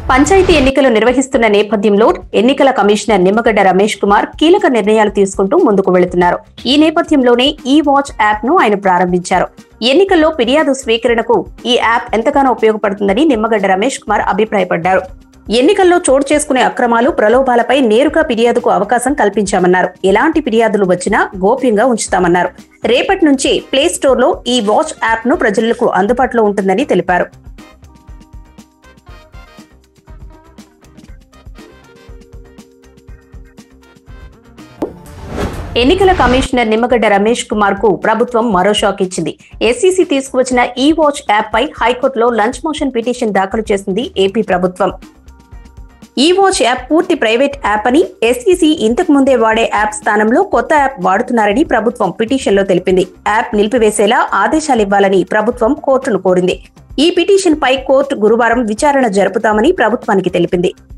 పంచాయతీ ఎన్నికలు నిర్వహిస్తున్న నేపథ్యంలో ఎన్నికల కమిషనర్ నిమ్మగడ్డ రమేష్ కుమార్ కీలక నిర్ణయాలు తీసుకుంటూ ముందుకు వెళుతున్నారు ఈ నేపథ్యంలోనే ఈ వాచ్ యాప్ ను ఆయన ప్రారంభించారు ఎన్నికల్లో ఫిర్యాదు స్వీకరణకు ఈ యాప్ ఎంతగానో ఉపయోగపడుతుందని నిమ్మగడ్డ రమేష్ కుమార్ అభిప్రాయపడ్డారు ఎన్నికల్లో చోటు చేసుకునే అక్రమాలు ప్రలోభాలపై నేరుగా ఫిర్యాదుకు అవకాశం కల్పించామన్నారు ఎలాంటి ఫిర్యాదులు వచ్చినా గోప్యంగా ఉంచుతామన్నారు రేపటి నుంచి ప్లే స్టోర్ లో ఈ వాచ్ యాప్ ను ప్రజలకు అందుబాటులో ఉంటుందని తెలిపారు ఎన్నికల కమిషనర్ నిమ్మగడ్డ రమేష్ కుమార్ కు ప్రభుత్వం మరో షాక్ ఇచ్చింది ఎస్సీసీ తీసుకువచ్చిన ఈ వాచ్ యాప్ పై హైకోర్టులో లంచ్ మోషన్ పిటిషన్ దాఖలు చేసింది ఏపీ ప్రభుత్వం ఈ వాచ్ యాప్ పూర్తి ప్రైవేట్ యాప్ అని ఎస్ఈసీ ఇంతకు ముందే వాడే యాప్ స్థానంలో కొత్త యాప్ వాడుతున్నారని ప్రభుత్వం పిటిషన్లో తెలిపింది యాప్ నిలిపివేసేలా ఆదేశాలివ్వాలని ప్రభుత్వం కోర్టును కోరింది ఈ పిటిషన్ పై కోర్టు గురువారం విచారణ జరుపుతామని ప్రభుత్వానికి తెలిపింది